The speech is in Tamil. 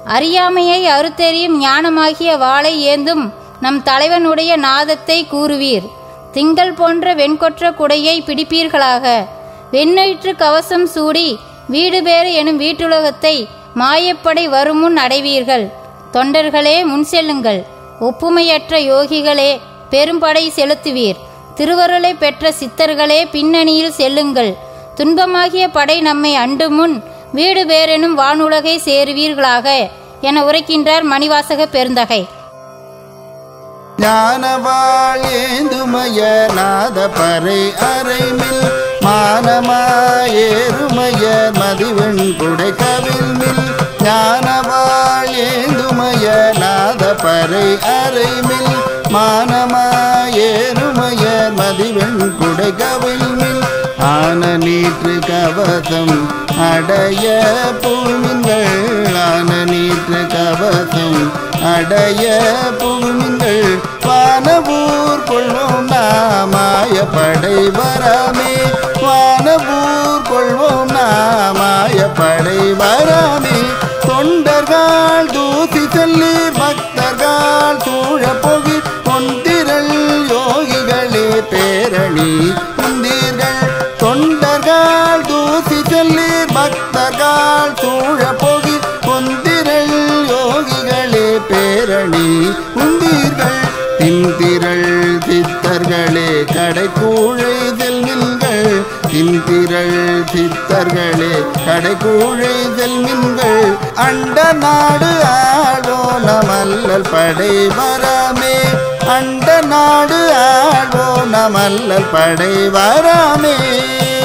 அறியாமையை அறுத்தெறியும் ஞானமாகிய வாளை ஏந்தும் நம் தலைவனுடைய நாதத்தை கூறுவீர் திங்கள் போன்ற வெண்கொற்ற குடையை பிடிப்பீர்களாக வெண்ணயிற்று கவசம் சூடி வீடு பேறு எனும் வீட்டுலகத்தை மாயப்படை வருமுன் அடைவீர்கள் தொண்டர்களே முன் செல்லுங்கள் ஒப்புமையற்ற யோகிகளே பெரும்படை செலுத்துவீர் திருவருளை பெற்ற சித்தர்களே பின்னணியில் செல்லுங்கள் துன்பமாகிய படை நம்மை அண்டு முன் வீடு பேரெனும் வானுலகை சேருவீர்களாக என உரைக்கின்றார் மணிவாசக பெருந்தகை ஞானவாள் ஏந்துமய நாத பறை அறைமில் மானமாயேறுமய மதிவெண் குடை கவிழ்மில் ஞானவாள் ஏந்துமய நாத பறை அறைமில் மானமாயேறுமய மதிவெண் குடை கவிழ்மில் ஆன நீற்று கவசம் அடைய புழுமின்கள் ஆன நீற்று கவசம் அடைய புகுமின்கள் வானவூர் கொள்வோம் நாமாய படை வராமே வானவூர் கொள்வோம் நாமாய படை வராமே தொண்டர்கள் தூசி செல்லி பக்தர்கள் சூழ போகி கொண்டிரல் யோகிகளே பேரணி குந்தீர்கள் தொண்டர்கள் தூசி செல்லி பக்தர்கள் சூழ போகி கொந்திரள் யோகிகளே பேரணி உந்தீர்கள் தின்திரள் சித்தர்களே கடைக்கூழை செல்மின்கள் தின்திரள் சித்தர்களே கடைக்கூழை செல்மின்கள் அண்ட நாடு ஆடோ நமல்லல் படை வராமே அண்ட நாடு ஆடோ நமல்லல் படை வராமே